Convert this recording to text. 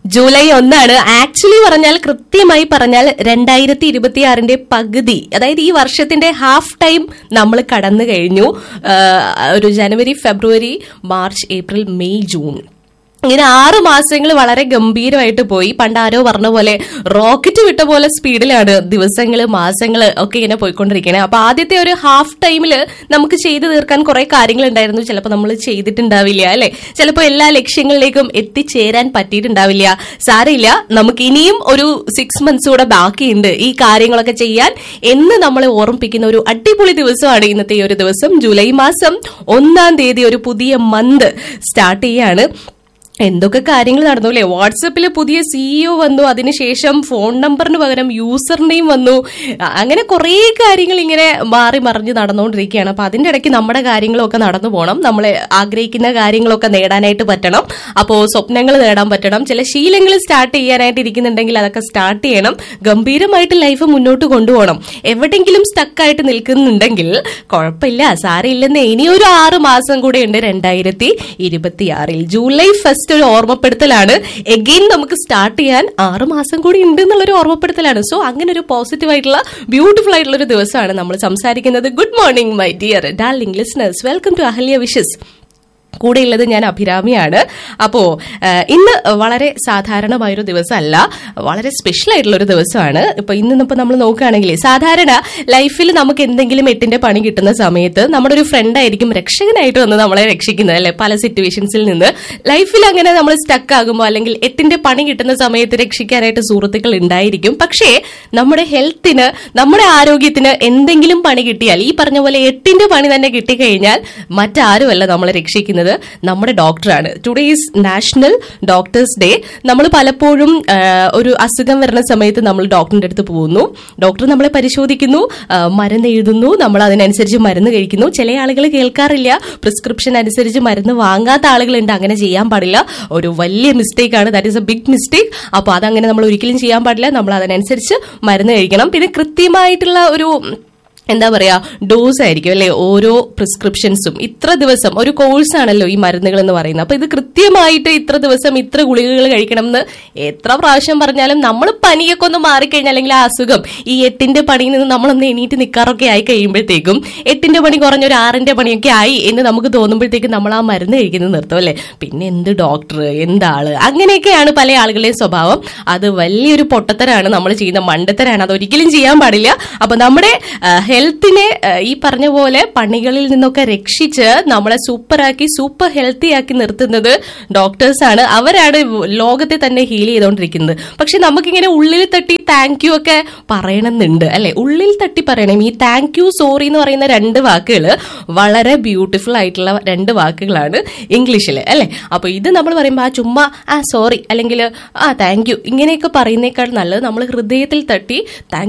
July ഒന്നാണ് actually പറഞ്ഞാൽ കൃത്യമായി പറഞ്ഞാൽ രണ്ടായിരത്തി ഇരുപത്തി ആറിന്റെ പകുതി അതായത് ഈ വർഷത്തിന്റെ ഹാഫ് ടൈം നമ്മൾ കടന്നു കഴിഞ്ഞു ആ, ഒരു ജനുവരി ഫെബ്രുവരി മാർച്ച് ഏപ്രിൽ മെയ് ജൂൺ ഇങ്ങനെ ആറ് മാസങ്ങൾ വളരെ ഗംഭീരമായിട്ട് പോയി പണ്ട് ആരോ പറഞ്ഞ പോലെ റോക്കറ്റ് വിട്ട പോലെ സ്പീഡിലാണ് ദിവസങ്ങള് മാസങ്ങള് ഒക്കെ ഇങ്ങനെ പോയിക്കൊണ്ടിരിക്കണേ അപ്പൊ ആദ്യത്തെ ഒരു ഹാഫ് ടൈമില് നമുക്ക് ചെയ്തു തീർക്കാൻ കുറെ കാര്യങ്ങൾ ഉണ്ടായിരുന്നു ചിലപ്പോൾ നമ്മൾ ചെയ്തിട്ടുണ്ടാവില്ല അല്ലെ ചിലപ്പോൾ എല്ലാ ലക്ഷ്യങ്ങളിലേക്കും എത്തിച്ചേരാൻ പറ്റിയിട്ടുണ്ടാവില്ല സാരമില്ല നമുക്ക് ഇനിയും ഒരു സിക്സ് മന്ത്സ് കൂടെ ബാക്കിയുണ്ട് ഈ കാര്യങ്ങളൊക്കെ ചെയ്യാൻ എന്ന് നമ്മളെ ഓർമ്മിപ്പിക്കുന്ന ഒരു അടിപൊളി ദിവസമാണ് ഇന്നത്തെ ഈ ഒരു ദിവസം ജൂലൈ മാസം ഒന്നാം തീയതി ഒരു പുതിയ മന്ത് സ്റ്റാർട്ട് ചെയ്യാണ് എന്തൊക്കെ കാര്യങ്ങൾ നടന്നു അല്ലേ വാട്സപ്പിൽ പുതിയ സിഇഒ വന്നു അതിനുശേഷം ഫോൺ നമ്പറിന് പകരം യൂസർ നെയിം വന്നു അ- അങ്ങനെ കുറേ കാര്യങ്ങൾ ഇങ്ങനെ മാറി മറിഞ്ഞ് നടന്നുകൊണ്ടിരിക്കുകയാണ് അപ്പൊ അതിന്റെ ഇടയ്ക്ക് നമ്മുടെ കാര്യങ്ങളൊക്കെ നടന്നു പോകണം നമ്മൾ ആഗ്രഹിക്കുന്ന കാര്യങ്ങളൊക്കെ നേടാനായിട്ട് പറ്റണം അപ്പോൾ സ്വപ്നങ്ങൾ നേടാൻ പറ്റണം ചില ശീലങ്ങൾ സ്റ്റാർട്ട് ചെയ്യാനായിട്ട് ഇരിക്കുന്നുണ്ടെങ്കിൽ അതൊക്കെ സ്റ്റാർട്ട് ചെയ്യണം ഗംഭീരമായിട്ട് ലൈഫ് മുന്നോട്ട് കൊണ്ടുപോകണം എവിടെങ്കിലും സ്റ്റക്കായിട്ട് നിൽക്കുന്നുണ്ടെങ്കിൽ കുഴപ്പമില്ല സാരമില്ലെന്ന് ഇനി ഒരു ആറ് മാസം കൂടെ ഉണ്ട് രണ്ടായിരത്തി ഇരുപത്തിയാറിൽ ജൂലൈ ഫസ്റ്റ് ഒരു ഓർമ്മപ്പെടുത്തലാണ് എഗെയിൻ നമുക്ക് സ്റ്റാർട്ട് ചെയ്യാൻ ആറ് മാസം കൂടി ഉണ്ട് എന്നുള്ളൊരു ഓർമ്മപ്പെടുത്തലാണ് സോ അങ്ങനെ ഒരു പോസിറ്റീവ് ആയിട്ടുള്ള ബ്യൂട്ടിഫുൾ ആയിട്ടുള്ള ഒരു ദിവസമാണ് നമ്മൾ സംസാരിക്കുന്നത് good morning my dear darling listeners welcome to Ahalya wishes കൂടെയുള്ളത് ഞാൻ അഭിരാമിയാണ് അപ്പോ ആ, ഇന്ന് വളരെ സാധാരണമായൊരു ദിവസമല്ല വളരെ സ്പെഷ്യൽ ആയിട്ടുള്ള ഒരു ദിവസമാണ് ഇപ്പൊ ഇന്നിപ്പോ നമ്മൾ നോക്കുകയാണെങ്കിൽ സാധാരണ ലൈഫിൽ നമുക്ക് എന്തെങ്കിലും എട്ടിന്റെ പണി കിട്ടുന്ന സമയത്ത് നമ്മുടെ ഒരു ഫ്രണ്ട് ആയിരിക്കും രക്ഷകനായിട്ട് വന്ന് നമ്മളെ രക്ഷിക്കുന്നത് അല്ലെ പല സിറ്റുവേഷൻസിൽ നിന്ന് ലൈഫിൽ അങ്ങനെ നമ്മൾ സ്റ്റക്ക് ആകുമ്പോൾ അല്ലെങ്കിൽ എട്ടിന്റെ പണി കിട്ടുന്ന സമയത്ത് രക്ഷിക്കാനായിട്ട് സുഹൃത്തുക്കൾ ഉണ്ടായിരിക്കും പക്ഷേ നമ്മുടെ ഹെൽത്തിന് നമ്മുടെ ആരോഗ്യത്തിന് എന്തെങ്കിലും പണി കിട്ടിയാൽ ഈ പറഞ്ഞ പോലെ എട്ടിന്റെ പണി തന്നെ കിട്ടിക്കഴിഞ്ഞാൽ മറ്റാരുമല്ല നമ്മളെ രക്ഷിക്കുന്നത് നമ്മുടെ ഡോക്ടറാണ് today is national doctors day നമ്മൾ പലപ്പോഴും ആ, ഒരു അസുഖം വരുന്ന സമയത്ത് നമ്മൾ ഡോക്ടറിന്റെ അടുത്ത് പോകുന്നു ഡോക്ടർ നമ്മളെ പരിശോധിക്കുന്നു ആ, മരുന്ന് എഴുതുന്നു നമ്മൾ അതിനനുസരിച്ച് മരുന്ന് കഴിക്കുന്നു ചില ആളുകൾ കേൾക്കാറില്ല പ്രിസ്ക്രിപ്ഷൻ അനുസരിച്ച് മരുന്ന് വാങ്ങാത്ത ആളുകളുണ്ട് അങ്ങനെ ചെയ്യാൻ പാടില്ല ഒരു വലിയ മിസ്റ്റേക്ക് ആണ് that is a big mistake അപ്പോൾ അതങ്ങനെ നമ്മൾ ഒരിക്കലും ചെയ്യാൻ പാടില്ല നമ്മൾ അതിനനുസരിച്ച് മരുന്ന് കഴിക്കണം പിന്നെ കൃത്യമായിട്ടുള്ള ഒരു എന്താ പറയാ ഡോസ് ആയിരിക്കും അല്ലെ ഓരോ പ്രിസ്ക്രിപ്ഷൻസും ഇത്ര ദിവസം ഒരു കോഴ്സ് ആണല്ലോ ഈ മരുന്നുകൾ എന്ന് പറയുന്നത് അപ്പൊ ഇത് കൃത്യമായിട്ട് ഇത്ര ദിവസം ഇത്ര ഗുളികകൾ കഴിക്കണം എന്ന് എത്ര പ്രാവശ്യം പറഞ്ഞാലും നമ്മൾ പനിയൊക്കെ ഒന്ന് മാറിക്കഴിഞ്ഞാൽ അല്ലെങ്കിൽ ആ അസുഖം ഈ എട്ടിന്റെ പണിയിൽ നിന്ന് നമ്മളൊന്ന് എണീറ്റ് നിൽക്കാറൊക്കെ ആയി കഴിയുമ്പോഴത്തേക്കും എട്ടിന്റെ പണി കുറഞ്ഞ ഒരു ആറിന്റെ പണിയൊക്കെ ആയി എന്ന് നമുക്ക് തോന്നുമ്പോഴത്തേക്കും നമ്മൾ ആ മരുന്ന് കഴിക്കുന്നത് നിർത്തും അല്ലെ പിന്നെ എന്ത് ഡോക്ടർ എന്താള് അങ്ങനെയൊക്കെയാണ് പല ആളുകളുടെയും സ്വഭാവം അത് വലിയൊരു പൊട്ടത്തരാണ് നമ്മൾ ചെയ്യുന്ന മണ്ടത്തരാണ് അത് ഒരിക്കലും ചെയ്യാൻ പാടില്ല അപ്പൊ നമ്മുടെ ഹെൽത്തിനെ ഈ പറഞ്ഞ പോലെ പണികളിൽ നിന്നൊക്കെ രക്ഷിച്ച് നമ്മളെ സൂപ്പറാക്കി സൂപ്പർ ഹെൽത്തി ആക്കി നിർത്തുന്നത് ഡോക്ടേഴ്സ് ആണ് അവരാണ് ലോകത്തെ തന്നെ ഹീൽ ചെയ്തുകൊണ്ടിരിക്കുന്നത് പക്ഷെ നമുക്കിങ്ങനെ ഉള്ളിൽ തട്ടി താങ്ക് യു ഒക്കെ പറയണമെന്നുണ്ട് അല്ലെ ഉള്ളിൽ തട്ടി പറയണം ഈ താങ്ക് യു സോറി എന്ന് പറയുന്ന രണ്ട് വാക്കുകൾ വളരെ ബ്യൂട്ടിഫുൾ ആയിട്ടുള്ള രണ്ട് വാക്കുകളാണ് ഇംഗ്ലീഷിൽ അല്ലെ അപ്പൊ ഇത് നമ്മൾ പറയുമ്പോൾ ആ ചുമ്മാ ആ സോറി അല്ലെങ്കിൽ ആ താങ്ക് യു ഇങ്ങനെയൊക്കെ പറയുന്നേക്കാൾ നല്ലത് നമ്മൾ ഹൃദയത്തിൽ തട്ടി താങ്ക്